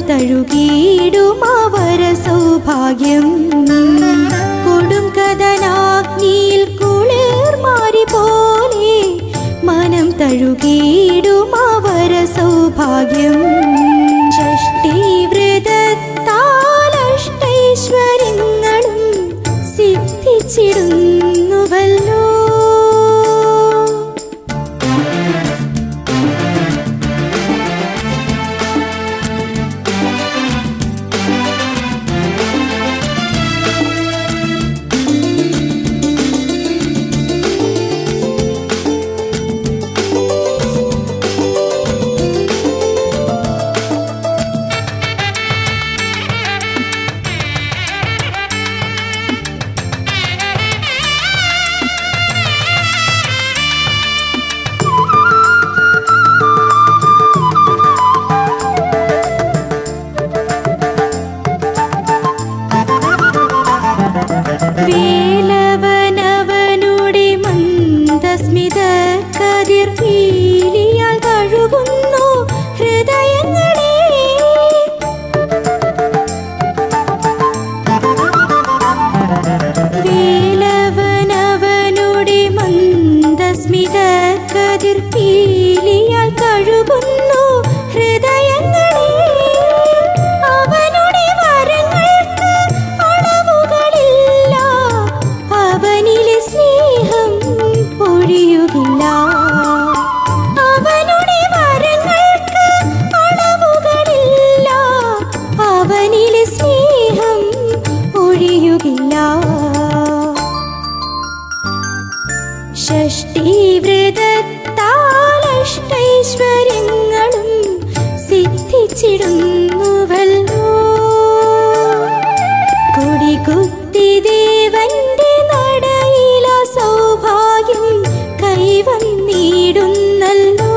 തഴുകിയിടും അവര സൗഭാഗ്യം കൊടും കഥനാഗ്നിയിൽ കുളിർ മാറി പോലെ മനം തഴുകിയിടും അവര സൗഭാഗ്യം ഷഷ്ടിവ്രതത്താലഷ്ടൈശ്വര്യങ്ങളും സിദ്ധിച്ചിടുന്നുവല്ലോ വേലവനവനുടെ മന്ദസ്മിത കതിർ പീലിയാൽ കഴുകുന്നു ഹൃദയങ്ങളെ വേലവനവനുടെ മന്ദസ്മിത കതിർ പീലിയാൽ കഴുകുന്നു ഹൃദയങ്ങളെ അവനുടെ വരങ്ങൾക്ക് അളവുകളില്ല അവനിലെ സ്നേഹം പൊഴിയുകില്ല അവനുടെ വരങ്ങൾക്ക് അളവുകളില്ല അവനിലെ സ്നേഹം ഒഴിയുകില്ല ഷഷ്ടിവ്രതത്താലഷ്ടൈശ്വര്യങ്ങളും സിദ്ധിച്ചിടുന്നുവല്ലോ കൊടികുത്തി ദേവന്റെ നടയില സൗഭാഗ്യം കൈവന്നിടുന്നല്ലോ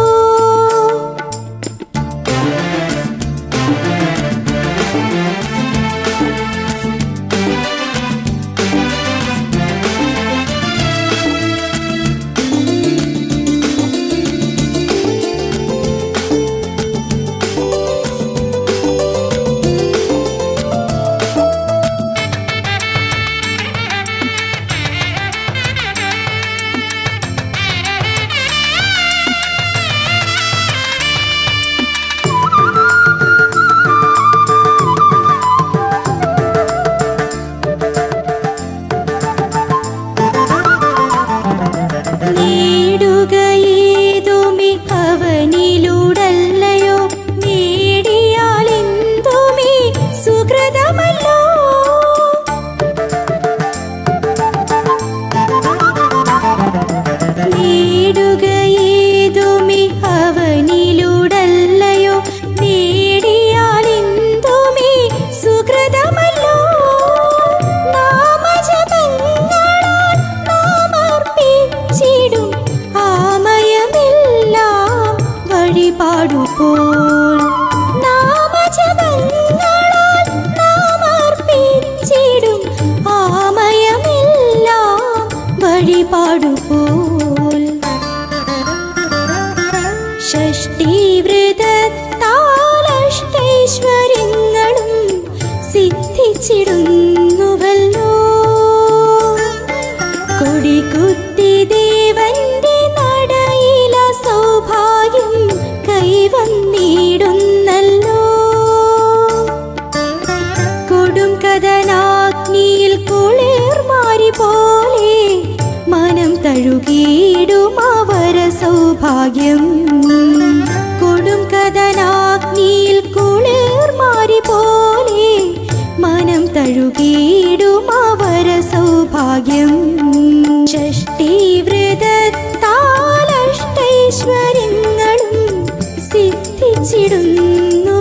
നേടുകയേതുമി അവനിലൂടല്ലയോ നേടിയാൽ എന്തുമി സുഹൃതമല്ലോ നേടുകയേതുമി അവനിലൂടല്ലയോ നേടിയാൽ എന്തുമി സുഹൃതമല്ലോ നാമജപങ്ങളാൽ നാമർപ്പിച്ചിടും ആമയമെല്ലാം വഴിപാടുപോൽ നാമജപങ്ങളാൽ നാമർപ്പിച്ചിടും ആമയമെല്ലാം വഴിപാടുപോൽ ഷഷ്ടിവ്രതത്താലഷ്ടൈശ്വര്യങ്ങളും സിദ്ധിച്ചിടുന്നുവല്ലോ കൊടികുത്തി ദേവന്റെ നടയില സൗഭാഗ്യം കൈവന്നിടുന്നല്ലോ കൊടും കഥനാഗ്നിയിൽ കുളിർ മാറി പോലെ മനം തഴുകിയിടും അവര സൗഭാഗ്യം കൊടും കഥനാഗ്നിയിൽ കുളിർ മാറി പോലെ മനം തഴുകിയിടും അവര സൗഭാഗ്യം ഷഷ്ടിവ്രതത്താലഷ്ടൈശ്വര്യങ്ങളും സിദ്ധിച്ചിടുന്നു